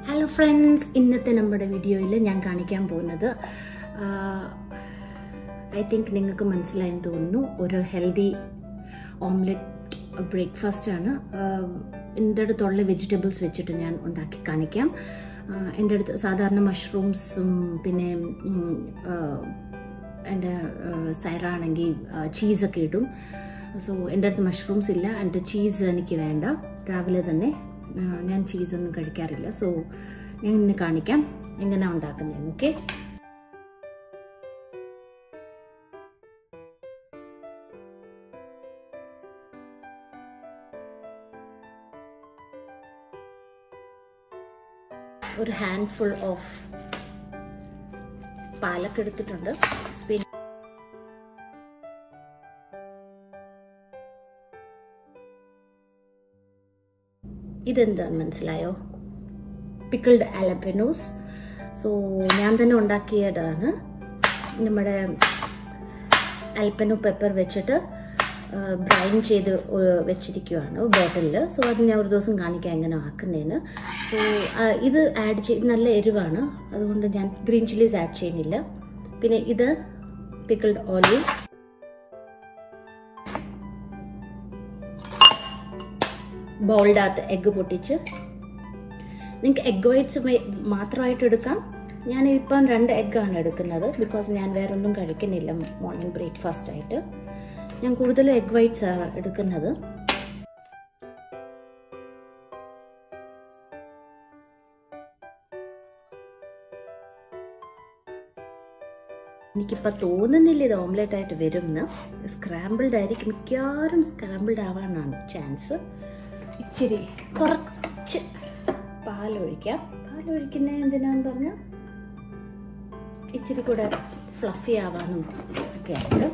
hello friends ഇന്നത്തെ നമ്മുടെ വീഡിയോയിൽ ഞാൻ കാണിക്കാൻ പോകുന്നത് ഐ തിങ്ക് നിങ്ങൾക്ക് മനസ്സിലായെന്ന് തോന്നുന്നു ഒരു ഹെൽത്തി ഓംലെറ്റ് ബ്രേക്ക്ഫാസ്റ്റ് ആണ് എൻ്റെ അടുത്തുള്ള വെജിറ്റബിൾസ് വെച്ചിട്ട് ഞാൻ ഉണ്ടാക്കി കാണിക്കാം ആഹ് എൻ്റെ അടുത്ത് സാധാരണ മഷ്റൂംസും പിന്നെ ഉം, ആഹ്, എൻ്റെ സൈറാണെങ്കിൽ ചീസൊക്കെ ഇടും സോ എൻ്റെ അടുത്ത് മഷ്റൂംസ് ഇല്ല എൻ്റെ ചീസ് എനിക്ക് വേണ്ട രാവിലെ തന്നെ ആ, ഞാൻ ചീസൊന്നും കഴിക്കാറില്ല സോ ഞാൻ ഇന്ന് കാണിക്കാം എങ്ങനെ ഉണ്ടാക്കുന്നതെന്ന് ഓക്കെ ഒരു ഹാൻഡ് ഫുൾ ഓഫ് പാലൊക്കെ എടുത്തിട്ടുണ്ട് സ്പിൻ ഇതെന്താന്ന് മനസ്സിലായോ പിക്കിൾഡ് അലപ്പനോസ് സോ ഞാൻ തന്നെ ഉണ്ടാക്കിയതാണ് നമ്മുടെ അൽപ്പനോ പെപ്പർ വെച്ചിട്ട് ബ്രൈൻ ചെയ്ത് ഒ- വെച്ചിരിക്കുകയാണ് ബോട്ടിലിൽ സോ അത് ഞാൻ ഒരു ദിവസം കാണിക്കാം എങ്ങനെ ആക്കുന്നതിന് സോ ഇത് ആഡ് ചെയ്ത് നല്ല എരിവാണ് അതുകൊണ്ട് ഞാൻ ഗ്രീൻ ചില്ലീസ് ആഡ് ചെയ്യുന്നില്ല പിന്നെ ഇത് പിക്കിൾഡ് ഓലിവ്സ് ബൗളിനകത്ത് എഗ്ഗ് പൊട്ടിച്ച് നിങ്ങൾക്ക് എഗ് വൈറ്റ്സ് മാത്രമായിട്ട് എടുക്കാം ഞാൻ ഇപ്പം രണ്ട് എഗ്ഗാണ് എടുക്കുന്നത് ബിക്കോസ് ഞാൻ വേറെ ഒന്നും കഴിക്കുന്നില്ല മോർണിംഗ് ബ്രേക്ക്ഫാസ്റ്റ് ആയിട്ട് ഞാൻ കൂടുതലും എഗ് വൈറ്റ്സ് ആണ് എടുക്കുന്നത് എനിക്കിപ്പോൾ തോന്നുന്നില്ല ഇത് ഓംലെറ്റ് ആയിട്ട് വരുമെന്ന് സ്ക്രാമ്പിൾഡ് ആയിരിക്കും മിക്കവാറും സ്ക്രാമ്പിൾഡ് ആവാനാണ് ചാൻസ് ഇച്ചിരി കുറച്ച് പാലൊഴിക്കാം പാലൊഴിക്കുന്നത് എന്തിനാന്ന് പറഞ്ഞാൽ ഇച്ചിരി കൂടെ ഫ്ലഫി ആവാനും ഒക്കെ ആയിട്ട്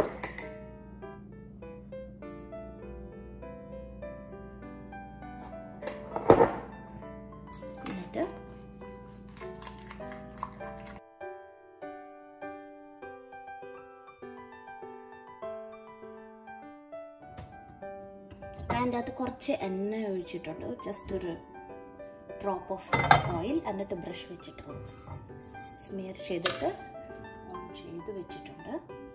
എന്നിട്ട് അതിൻ്റെ അകത്ത് കുറച്ച് എണ്ണ ഒഴിച്ചിട്ടുണ്ട് ജസ്റ്റ് ഒരു ഡ്രോപ്പ് ഓഫ് ഓയിൽ എന്നിട്ട് ബ്രഷ് വെച്ചിട്ട് സ്മിയർ ചെയ്തിട്ട് ഓൺ ചെയ്ത് വെച്ചിട്ടുണ്ട്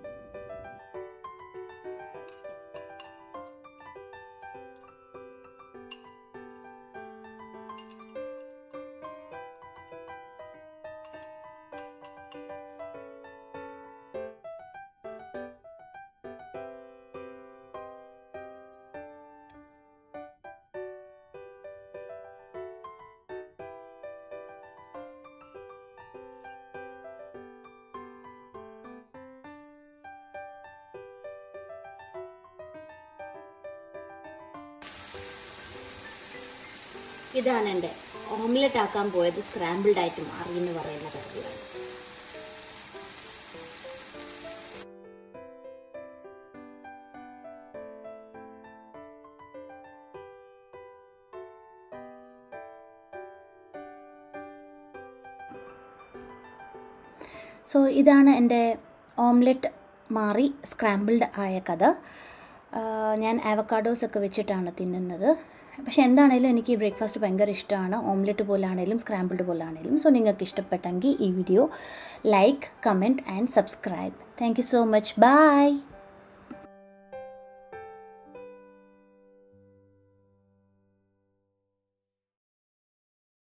ഇതാണ് എൻ്റെ ഓംലെറ്റ് ആക്കാൻ പോയത് സ്ക്രാമ്പിൾഡ് ആയിട്ട് മാറി എന്ന് പറയുന്ന കാര്യമാണ് സോ ഇതാണ് എൻ്റെ ഓംലെറ്റ് മാറി സ്ക്രാമ്പിൾഡ് ആയ കഥ ആഹ് ഞാൻ ആവക്കാഡോസ് ഒക്കെ വെച്ചിട്ടാണ് തിന്നുന്നത് പക്ഷേ എന്താണേലും എനിക്ക് ബ്രേക്ക്ഫാസ്റ്റ് ഭയങ്കര ഇഷ്ടമാണ് ഓംലെറ്റ് പോലാണേലും സ്ക്രാമ്പിൾഡ് പോലാണേലും സോ നിങ്ങൾക്ക് ഇഷ്ടപ്പെട്ടെങ്കിൽ ഈ video like comment and subscribe thank you so much by